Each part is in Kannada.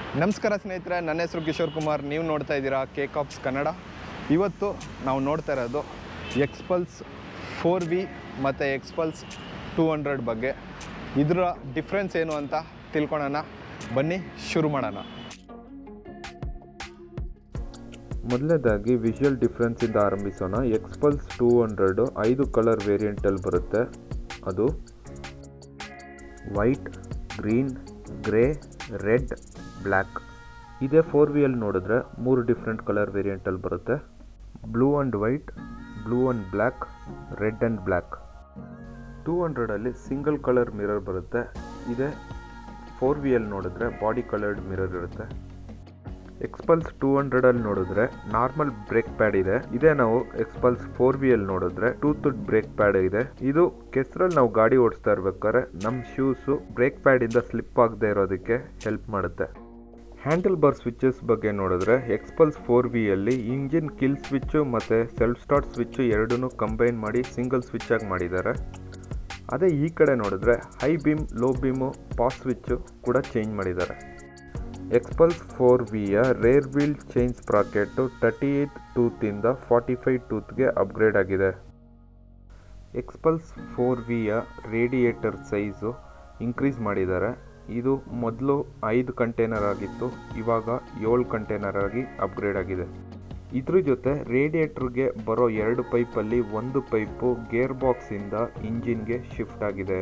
ನಮಸ್ಕಾರ ಸ್ನೇಹಿತರೆ ನನ್ನ ಹೆಸರು ಕಿಶೋರ್ ಕುಮಾರ್ ನೀವು ನೋಡ್ತಾ ಇದ್ದೀರಾ ಕೆ ಕಾಪ್ಸ್ ಕನ್ನಡ ಇವತ್ತು ನಾವು ನೋಡ್ತಾ ಇರೋದು ಎಕ್ಸ್ಪಲ್ಸ್ ಫೋರ್ ವಿ ಮತ್ತು ಎಕ್ಸ್ಪಲ್ಸ್ ಟೂ ಹಂಡ್ರೆಡ್ ಬಗ್ಗೆ ಇದರ ಡಿಫ್ರೆನ್ಸ್ ಏನು ಅಂತ ತಿಳ್ಕೊಳೋಣ ಬನ್ನಿ ಶುರು ಮಾಡೋಣ ಮೊದಲನೇದಾಗಿ ವಿಜುವಲ್ ಡಿಫ್ರೆನ್ಸಿಂದ ಆರಂಭಿಸೋಣ ಎಕ್ಸ್ಪಲ್ಸ್ ಟೂ ಹಂಡ್ರೆಡು ಐದು ಕಲರ್ ವೇರಿಯಂಟಲ್ಲಿ ಬರುತ್ತೆ ಅದು white green grey red black ಇದೇ ಫೋರ್ ವಿಯಲ್ಲಿ ನೋಡಿದ್ರೆ ಮೂರು ಡಿಫ್ರೆಂಟ್ ಕಲರ್ ವೇರಿಯಂಟಲ್ಲಿ ಬರುತ್ತೆ blue and white blue and black red and black two ಹಂಡ್ರೆಡಲ್ಲಿ ಸಿಂಗಲ್ ಕಲರ್ ಮಿರರ್ ಬರುತ್ತೆ ಇದೇ ಫೋರ್ ವಿಯಲ್ಲಿ ನೋಡಿದ್ರೆ ಬಾಡಿ ಕಲರ್ಡ್ ಮಿರರ್ ಇರುತ್ತೆ ಎಕ್ಸ್ಪಲ್ಸ್ ಟೂ ಹಂಡ್ರೆಡಲ್ಲಿ ನೋಡಿದ್ರೆ ನಾರ್ಮಲ್ ಬ್ರೇಕ್ ಪ್ಯಾಡ್ ಇದೆ ಇದೇ ನಾವು ಎಕ್ಸ್ಪಲ್ಸ್ ಫೋರ್ ವಿಯಲ್ಲಿ ನೋಡಿದ್ರೆ ಟೂತ್ ಬ್ರೇಕ್ ಪ್ಯಾಡ್ ಇದೆ ಇದು ಕೆಸರಲ್ಲಿ ನಾವು ಗಾಡಿ ಓಡಿಸ್ತಾ ಇರ್ಬೇಕಾದ್ರೆ ನಮ್ಮ ಶೂಸು ಬ್ರೇಕ್ ಪ್ಯಾಡಿಂದ ಸ್ಲಿಪ್ ಆಗದೆ ಇರೋದಕ್ಕೆ ಹೆಲ್ಪ್ ಮಾಡುತ್ತೆ ಹ್ಯಾಂಡಲ್ ಬಾರ್ ಸ್ವಿಚಸ್ ಬಗ್ಗೆ ನೋಡಿದ್ರೆ ಎಕ್ಸ್ಪಲ್ಸ್ ಫೋರ್ ವಿಯಲ್ಲಿ ಇಂಜಿನ್ ಕಿಲ್ ಸ್ವಿಚ್ಚು ಮತ್ತು ಸೆಲ್ಫ್ ಸ್ಟಾರ್ಟ್ ಸ್ವಿಚ್ಚು ಎರಡನ್ನೂ ಕಂಬೈನ್ ಮಾಡಿ ಸಿಂಗಲ್ ಸ್ವಿಚ್ ಆಗಿ ಮಾಡಿದ್ದಾರೆ ಅದೇ ಈ ಕಡೆ ನೋಡಿದ್ರೆ high beam low beam pass switch ಕೂಡ ಚೇಂಜ್ ಮಾಡಿದ್ದಾರೆ ಎಕ್ಸ್ಪಲ್ಸ್ ಫೋರ್ ವಿಯ rear wheel chain sprocket thirty eight ಟೂತಿಂದ ಫಾರ್ಟಿ ಫೈವ್ ಟೂತ್ಗೆ ಅಪ್ಗ್ರೇಡ್ ಆಗಿದೆ ಎಕ್ಸ್ಪಲ್ಸ್ ಫೋರ್ ವಿಯ ರೇಡಿಯೇಟರ್ ಸೈಜು ಇನ್ಕ್ರೀಸ್ ಮಾಡಿದ್ದಾರೆ ಇದು ಮೊದಲು ಐದು ಕಂಟೈನರ್ ಆಗಿತ್ತು ಇವಾಗ ಏಳು ಕಂಟೈನರ್ ಆಗಿ ಅಪ್ಗ್ರೇಡ್ ಆಗಿದೆ ಇದ್ರ ಜೊತೆ ರೇಡಿಯೇಟರ್ಗೆ ಬರೋ ಎರಡು ಪೈಪಲ್ಲಿ ಒಂದು ಪೈಪು ಗೇರ್ ಬಾಕ್ಸಿಂದ ಇಂಜಿನ್ಗೆ ಶಿಫ್ಟ್ ಆಗಿದೆ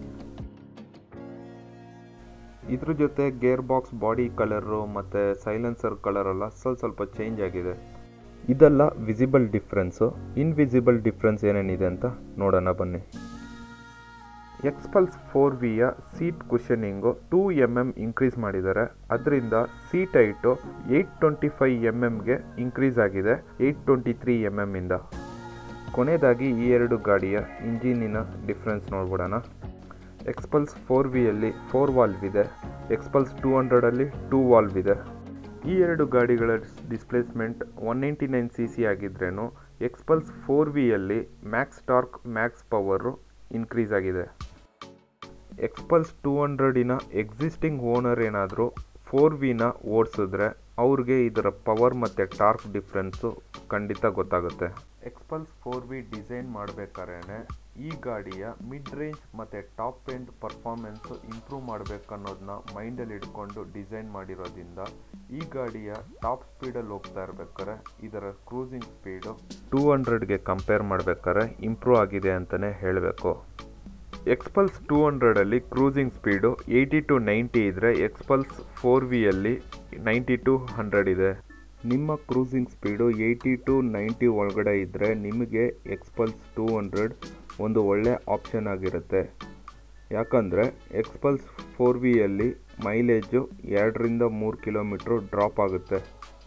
ಇದ್ರ ಜೊತೆ ಗೇರ್ ಬಾಕ್ಸ್ ಬಾಡಿ ಕಲರು ಮತ್ತು ಸೈಲೆನ್ಸರ್ ಕಲರ್ ಎಲ್ಲ ಸ್ವಲ್ಪ ಸ್ವಲ್ಪ ಚೇಂಜ್ ಆಗಿದೆ ಇದೆಲ್ಲ ವಿಸಿಬಲ್ ಡಿಫ್ರೆನ್ಸು ಇನ್ವಿಸಿಬಲ್ ಡಿಫ್ರೆನ್ಸ್ ಏನೇನಿದೆ ಅಂತ ನೋಡೋಣ ಬನ್ನಿ ಎಕ್ಸ್ಪಲ್ಸ್ ಫೋರ್ ವಿಯ seat cushioning two M M increase ಮಾಡಿದ್ದಾರೆ ಅದರಿಂದ seat height eight twenty five M ಎಮ್ಗೆ ಇನ್ಕ್ರೀಸ್ ಆಗಿದೆ ಏಯ್ಟ್ ಟ್ವೆಂಟಿ ತ್ರೀ ಎಮ್ ಎಮ್ಮಿಂದ ಕೊನೆಯದಾಗಿ ಈ ಎರಡು ಗಾಡಿಯ ಇಂಜಿನಿನ ಡಿಫ್ರೆನ್ಸ್ ನೋಡ್ಬಿಡೋಣ ಎಕ್ಸ್ಪಲ್ಸ್ ಫೋರ್ ವಿಯಲ್ಲಿ ಫೋರ್ ವಾಲ್ವ್ ಇದೆ ಎಕ್ಸ್ಪಲ್ಸ್ ಟೂ ಹಂಡ್ರೆಡಲ್ಲಿ ಟೂ ವಾಲ್ವ್ ಇದೆ ಈ ಎರಡು ಗಾಡಿಗಳ displacement one ninety nine C C ಆಗಿದ್ರೇನು ಎಕ್ಸ್ಪಲ್ಸ್ ಫೋರ್ ವಿಯಲ್ಲಿ max torque max power increase ಆಗಿದೆ ಎಕ್ಸ್ಪಲ್ಸ್ ಟೂ ಹಂಡ್ರೆಡಿನ ಎಕ್ಸಿಸ್ಟಿಂಗ್ ಓನರ್ ಏನಾದರೂ ಫೋರ್ ವಿನ ಓಡಿಸಿದ್ರೆ ಅವ್ರಿಗೆ ಇದರ ಪವರ್ ಮತ್ತು ಟಾರ್ಕ್ ಡಿಫ್ರೆನ್ಸು ಖಂಡಿತ ಗೊತ್ತಾಗುತ್ತೆ ಎಕ್ಸ್ಪಲ್ಸ್ ಫೋರ್ ವಿ ಡಿಸೈನ್ ಮಾಡಬೇಕಾದ್ರೆ ಈ ಗಾಡಿಯ ಮಿಡ್ ರೇಂಜ್ ಮತ್ತು ಟಾಪ್ ಎಂಡ್ ಪರ್ಫಾರ್ಮೆನ್ಸು ಇಂಪ್ರೂವ್ ಮಾಡಬೇಕನ್ನೋದನ್ನ ಮೈಂಡಲ್ಲಿ ಇಟ್ಕೊಂಡು ಡಿಸೈನ್ ಮಾಡಿರೋದ್ರಿಂದ ಈ ಗಾಡಿಯ ಟಾಪ್ ಸ್ಪೀಡಲ್ಲಿ ಹೋಗ್ತಾ ಇರ್ಬೇಕಾದ್ರೆ ಇದರ ಕ್ರೂಸಿಂಗ್ ಸ್ಪೀಡು ಟೂ ಹಂಡ್ರೆಡ್ಗೆ ಕಂಪೇರ್ ಮಾಡಬೇಕಾದ್ರೆ ಇಂಪ್ರೂವ್ ಆಗಿದೆ ಅಂತಲೇ ಹೇಳಬೇಕು ಎಕ್ಸ್ಪಲ್ಸ್ ಟೂ ಹಂಡ್ರೆಡಲ್ಲಿ cruising speed eighty to ninety ಇದ್ದರೆ ಎಕ್ಸ್ಪಲ್ಸ್ ಫೋರ್ ವಿಯಲ್ಲಿ ನೈಂಟಿ ಟು ಹಂಡ್ರೆಡ್ ಇದೆ ನಿಮ್ಮ cruising speed eighty to ninety ಒಳಗಡೆ ಇದ್ದರೆ ನಿಮಗೆ ಎಕ್ಸ್ಪಲ್ಸ್ ಟೂ ಹಂಡ್ರೆಡ್ ಒಂದು ಒಳ್ಳೆ ಆಪ್ಷನ್ ಆಗಿರುತ್ತೆ ಯಾಕಂದರೆ ಎಕ್ಸ್ಪಲ್ಸ್ ಫೋರ್ ವಿಯಲ್ಲಿ ಮೈಲೇಜು ಎರಡರಿಂದ ಮೂರು ಕಿಲೋಮೀಟ್ರು ಡ್ರಾಪ್ ಆಗುತ್ತೆ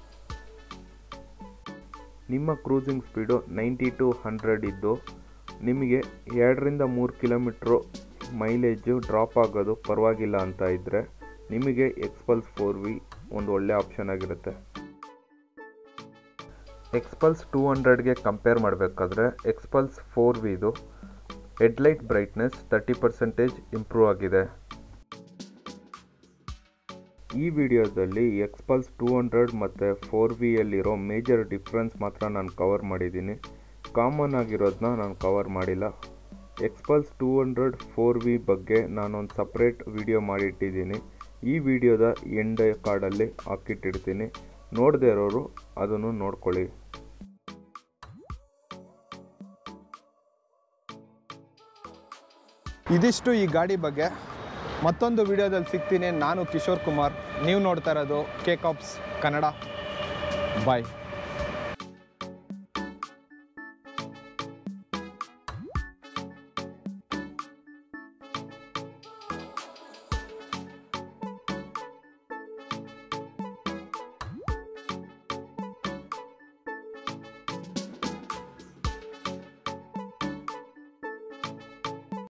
ನಿಮ್ಮ cruising speed ninety to hundred ಇದ್ದು ನಿಮಗೆ ಎರಡರಿಂದ ಮೂರು ಕಿಲೋಮೀಟ್ರು ಮೈಲೇಜು ಡ್ರಾಪ್ ಆಗೋದು ಪರವಾಗಿಲ್ಲ ಅಂತ ಇದ್ದರೆ ನಿಮಗೆ ಎಕ್ಸ್ಪಲ್ಸ್ ಫೋರ್ ವಿ ಒಂದು ಒಳ್ಳೆ ಆಪ್ಷನ್ ಆಗಿರುತ್ತೆ ಎಕ್ಸ್ಪಲ್ಸ್ ಟೂ ಹಂಡ್ರೆಡ್ಗೆ ಕಂಪೇರ್ ಮಾಡಬೇಕಾದ್ರೆ ಎಕ್ಸ್ಪಲ್ಸ್ ಫೋರ್ ವಿದು headlight brightness thirty percentage improve ಆಗಿದೆ ಈ ವಿಡಿಯೋದಲ್ಲಿ ಎಕ್ಸ್ಪಲ್ಸ್ ಟೂ ಹಂಡ್ರೆಡ್ ಮತ್ತು ಫೋರ್ ವಿಯಲ್ಲಿರೋ ಮೇಜರ್ ಡಿಫ್ರೆನ್ಸ್ ಮಾತ್ರ ನಾನು ಕವರ್ ಮಾಡಿದ್ದೀನಿ ಕಾಮನ್ ಆಗಿರೋದನ್ನ ನಾನು ಕವರ್ ಮಾಡಿಲ್ಲ Xpulse two hundred four V ಬಗ್ಗೆ ನಾನೊಂದು ಸಪ್ರೇಟ್ ವಿಡಿಯೋ ಮಾಡಿಟ್ಟಿದ್ದೀನಿ ಈ ವಿಡಿಯೋದ ಎಂಡ್ ಕಾರ್ಡಲ್ಲಿ ಹಾಕಿಟ್ಟಿರ್ತೀನಿ ನೋಡದೇ ಇರೋರು ಅದನ್ನು ನೋಡ್ಕೊಳ್ಳಿ ಇದಿಷ್ಟು ಈ ಗಾಡಿ ಬಗ್ಗೆ ಮತ್ತೊಂದು ವಿಡಿಯೋದಲ್ಲಿ ಸಿಗ್ತೀನಿ ನಾನು ಕಿಶೋರ್ ಕುಮಾರ್ ನೀವು ನೋಡ್ತಾ ಇರೋದು ಕೆ ಕಾಪ್ಸ್ ಕನ್ನಡ ಬಾಯ್